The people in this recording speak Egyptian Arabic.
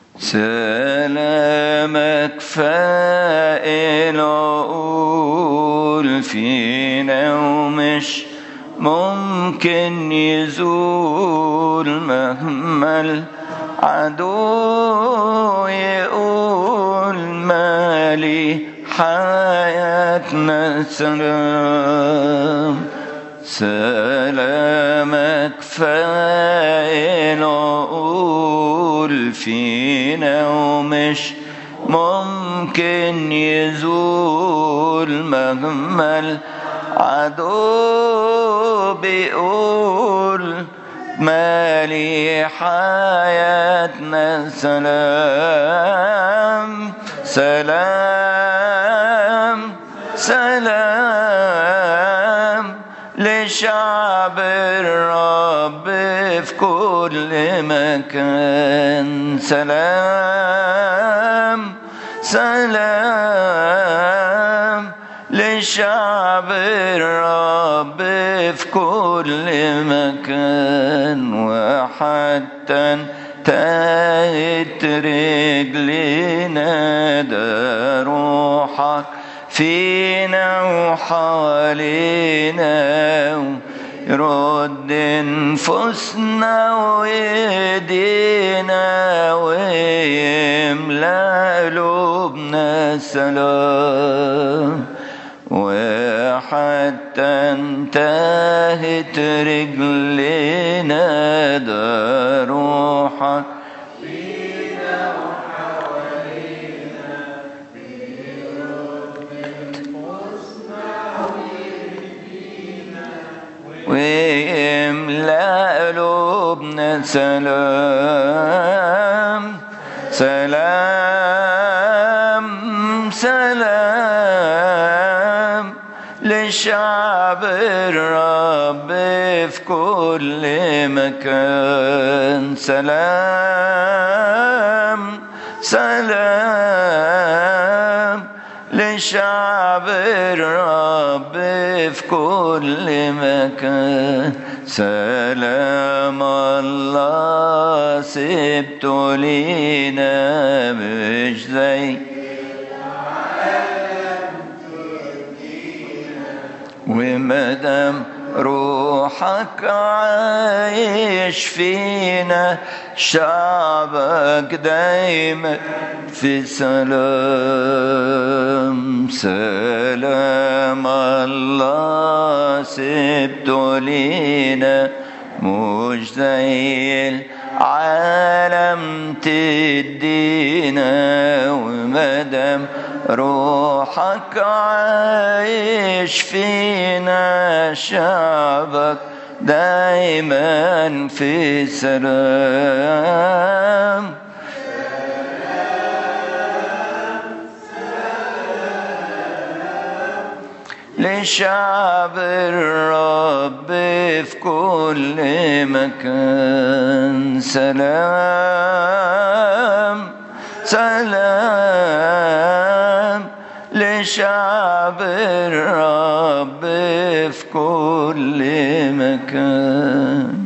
سلامك فائل أقول فينا ومش ممكن يزول مهما العدو يقول مالي حياتنا سلام سلامك فائل أقول فينا ومش ممكن يزول مهما العدو بيقول مالي حياتنا سلام سلام سلام لشعب الرب في كل مكان سلام سلام لشعب الرب في كل مكان وحتى انتهت رجلنا ده روحك فينا وحوالينا يرد نفوسنا ويدينا ويملى قلوبنا سلام وحتى انتهت رجلنا ده روحك ويملى قلوبنا سلام سلام سلام لشعب الرب في كل مكان سلام سلام لشعب الرب في كل مكان سلام الله سبته لينا مش زي ومدام روحك عايش فينا شعبك دايما في سلام سلام الله سبته لينا مش زي العالم تدينا ومدام روحك عايش فينا شعبك دايما في سلام لشعب الرب في كل مكان سلام سلام لشعب الرب في كل مكان